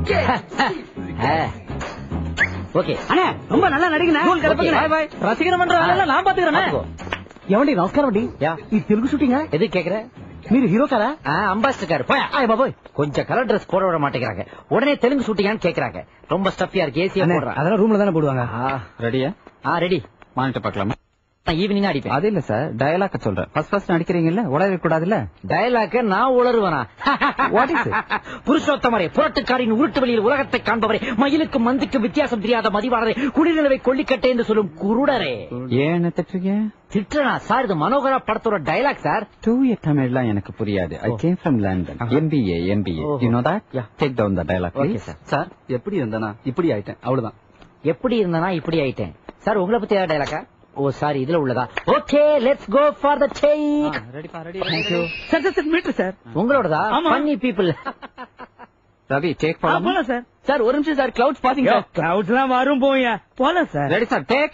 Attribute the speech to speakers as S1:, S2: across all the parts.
S1: Okay
S2: அண்ணே ரொம்ப நல்லா நடிகண்ணே
S1: Okay, bye, bye.
S2: ரசிகர மன்ற நான் பாத்துக்கிறேன் ఏమండి నమస్కారం అండి
S1: యా.
S2: ఈ తెలుగు షూటింగ్
S1: எது கேக்குற
S2: మీరు హీరో కదా
S1: அம்பாசிடர் போய்
S2: ఆయ్ బాబోయ్
S1: கொஞ்சம் கலர் ட்ரெஸ் போட விட மாட்டேங்கிறாங்க உடனே தெலுங்கு ஷூட்டிங்கான்னு கேக்குறாங்க ரொம்ப ஸ்டஃபியா இருக்கு ஏசியா
S2: அண்ணே,
S1: போடுறான்
S2: அதெல்லாம் ரூம்ல தானே போடுவாங்க
S3: ரெடியா
S1: ஆ ரெடி
S3: மானிட்ட பார்க்கலாமா
S1: ஈவினிங் அடிப்பேன்
S3: அது இல்ல சார் டயலாக்க சொல்றேன் ஃபர்ஸ்ட் ஃபர்ஸ்ட் நடிக்கிறீங்கல்ல உடவே கூடாதுல்ல
S1: டயலாக்க நான் உளறுவனா
S3: What is it?
S1: புருஷோத்தமரே புரட்டுக்காரின் உருட்டு வெளியில் உலகத்தை காண்பவரே மயிலுக்கு மந்திக்கு வித்தியாசம் தெரியாத மதிவாளரே குடிநிலவை கொல்லிக்கட்டை என்று சொல்லும் குருடரே
S3: ஏன் திட்டுறீங்க
S1: திட்டனா சார் இது மனோகரா படத்தோட டயலாக் சார்
S3: தூய தமிழ்லாம் எனக்கு புரியாது I came from London MBA MBA
S1: ஓஹோ.
S3: You know that
S1: Yeah.
S3: Take down the dialogue
S1: okay sir
S2: sir எப்படி இருந்தானா இப்படி ஆயிட்டேன் அவ்வளவுதான்
S1: எப்படி இருந்தனா இப்படி ஆயிட்டேன் சார் உங்களை பத்தி ஏதாவது டயலாக்கா ஓ சாரி இதுல உள்ளதா okay let's go for the take
S3: ரெடிப்பா ready
S2: sir sir sir meter sir
S1: உங்களோடதா
S2: ஆமா.
S1: பண்ணி பீப்புள்
S3: ரவி டேக் போலாமா
S2: போலாம் சார் சார் ஒரு நிமிஷம் சார் கிளவுட்ஸ் பாத்தீங்க கிளவுட்ஸ் எல்லாம் வரும் போங்க போலாம் sir
S3: ready sir take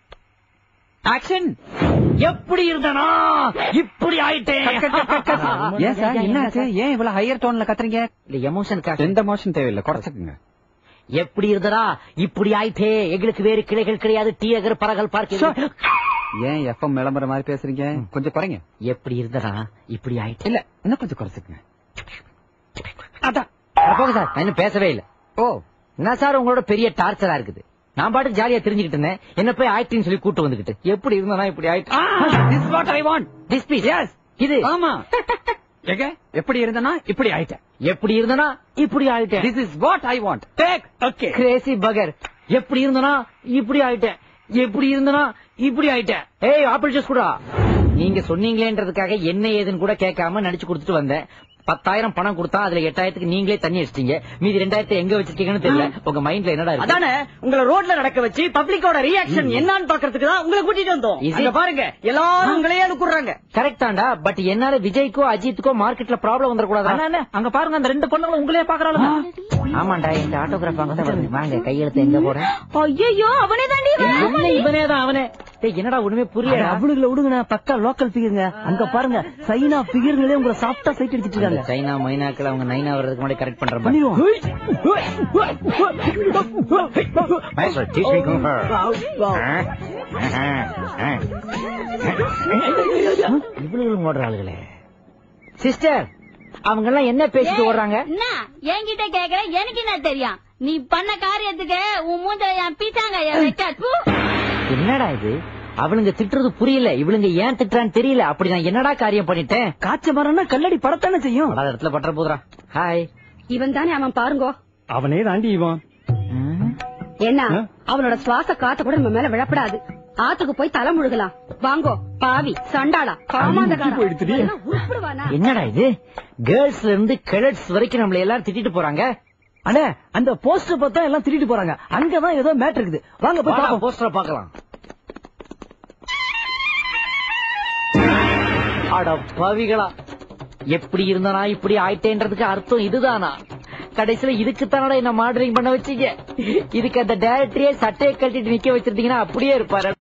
S3: action
S1: எப்படி இருந்தனா இப்படி ஆயிட்டேன்
S3: ஏன் சார் என்னாச்சு ஏன் இவ்வளவு ஹையர் டோன்ல கத்துறீங்க
S1: இல்ல எமோஷனுக்காக
S3: எந்த மோஷன் தேவையில்லை குறைச்சுக்குங்க
S1: எப்படி இருந்தனா இப்படி ஆயிட்டே எங்களுக்கு வேறு கிளைகள் கிடையாது டீ அகர் பறகல் பார்க்க
S3: ஏன் எஃப்எம் விளம்பரம் மாதிரி பேசுறீங்க கொஞ்சம் குறைங்க
S1: எப்படி இருந்தனா இப்படி ஆயிட்டே
S3: இல்ல இன்னும் கொஞ்சம் குறைச்சுக்குங்க
S1: அதான் போங்க சார் நான் இன்னும் பேசவே இல்ல
S3: ஓ
S1: என்ன சார் உங்களோட பெரிய டார்ச்சரா இருக்குது நான் பாட்டுக்கு ஜாலியா தெரிஞ்சுக்கிட்டு இருந்தேன் என்ன போய் ஆயிட்டுன்னு சொல்லி கூட்டு வந்துகிட்டு எப்படி இருந்தனா இப்படி ஆயிட்டு
S3: this what I want
S1: this piece இது
S3: ஆமா எங்க எப்படி இருந்தனா இப்படி ஆயிட்டேன்
S1: எப்படி இருந்தனா இப்படி ஆயிட்டேன்
S3: this is what I want take okay
S1: crazy fucker எப்படி இருந்தனா இப்படி ஆயிட்டேன் எப்படி இருந்தனா இப்படி ஆயிட்டேன் ஏய் ஆப்பிள் ஜூஸ் கூட நீங்க சொன்னீங்களேன்றதுக்காக என்ன ஏதுன்னு கூட கேட்காம நடிச்சு கொடுத்துட்டு வந்தேன் பத்தாயிரம் பணம் கொடுத்தா அதுல எட்டாயிரத்துக்கு நீங்களே தண்ணி வச்சிட்டீங்க மீதி ரெண்டாயிரத்தை எங்க வச்சிருக்கீங்கன்னு தெரியல உங்க மைண்ட்ல என்னடா இருக்கு
S2: அதானே உங்களை ரோட்ல நடக்க வச்சு பப்ளிக்கோட ரியாக்ஷன் என்னன்னு பாக்குறதுக்கு தான் உங்களை கூட்டிட்டு வந்தோம்
S1: Is it?
S2: இங்க பாருங்க எல்லாரும் உங்களையே அனுப்புறாங்க
S1: கரெக்ட் தான்டா பட் என்னால விஜய்க்கோ அஜித்துக்கோ மார்க்கெட்ல ப்ராப்ளம் வந்துடக்கூடாது
S2: அங்க பாருங்க அந்த ரெண்டு பொண்ணுங்களும் உங்களையே பாக்குறாங்க
S1: ஆமாண்டா இந்த ஆட்டோகிராஃப் அங்க தான் வருது வாங்க கையெழுத்து எங்க போறேன்
S4: ஐயோ அவனே தாண்டி
S1: என்ன இவனே தான் அவனே டேய், என்னடா ஒண்ணுமே புரியல
S2: அவளுங்களை விடுங்க பக்கா லோக்கல் பிகருங்க அங்க பாருங்க சைனா பிகருங்களே உங்களை சாப்பிட்டா சைட் அடிச்சிட்டு இருக்காங்க
S1: சைனா மைனாக்கள் அவங்க நைனா வர்றதுக்கு முன்னாடி கரெக்ட் பண்றேன்
S2: பண்ணிடுவோம்
S1: இவ்வளவு ஓடுறாளுகளே சிஸ்டர் அவங்க எல்லாம் என்ன பேசிட்டு ஓடுறாங்க
S4: என்ன என்கிட்ட கேக்குற எனக்கு என்ன தெரியும் நீ பண்ண காரியத்துக்கு உன் மூஞ்ச என் பீச்சாங்க வைக்க தூ.
S1: என்னடா இது அவளுங்க திட்டுறது புரியல இவளுங்க ஏன் திட்டுறான்னு தெரியல அப்படி நான் என்னடா காரியம் பண்ணிட்டேன்
S2: காய்ச்ச மரம்னா கல்லடி படத்தானே செய்யும்
S1: படாத இடத்துல பட்டுற போதுரா ஹாய்
S4: இவன் தானே அவன் பாருங்கோ
S2: அவனே தாண்டி இவன்
S4: என்ன அவனோட சுவாச காத்த கூட நம்ம மேல விழப்படாது ஆத்துக்கு போய் தலை முழுகலாம் வாங்கோ பாவி சண்டாளா காமாந்தகாரா இதெல்லாம் உருப்படுவானா
S1: என்னடா இது கேர்ள்ஸ்ல இருந்து கிழட்ஸ் வரைக்கும் நம்மள எல்லாரும் திட்டிட்டு போறாங்க
S2: அண்ணே அந்த போஸ்டர் பார்த்தா எல்லாம் திருட்டு போறாங்க அங்கதான் ஏதோ மேட்டர் இருக்குது வாங்க போய் பாப்போம்
S1: போஸ்டரை பார்க்கலாம் அட பவிகளா எப்படி இருந்தனா இப்படி ஆயிட்டேன்றதுக்கு அர்த்தம் இதுதானா கடைசியில இதுக்கு தானடா என்ன மாடலிங் பண்ண வச்சீங்க இதுக்கு அந்த டேரக்டரே சட்டையை கட்டிட்டு நிக்க வச்சிருந்தீங்கன்னா அப்படியே இருப்பாரு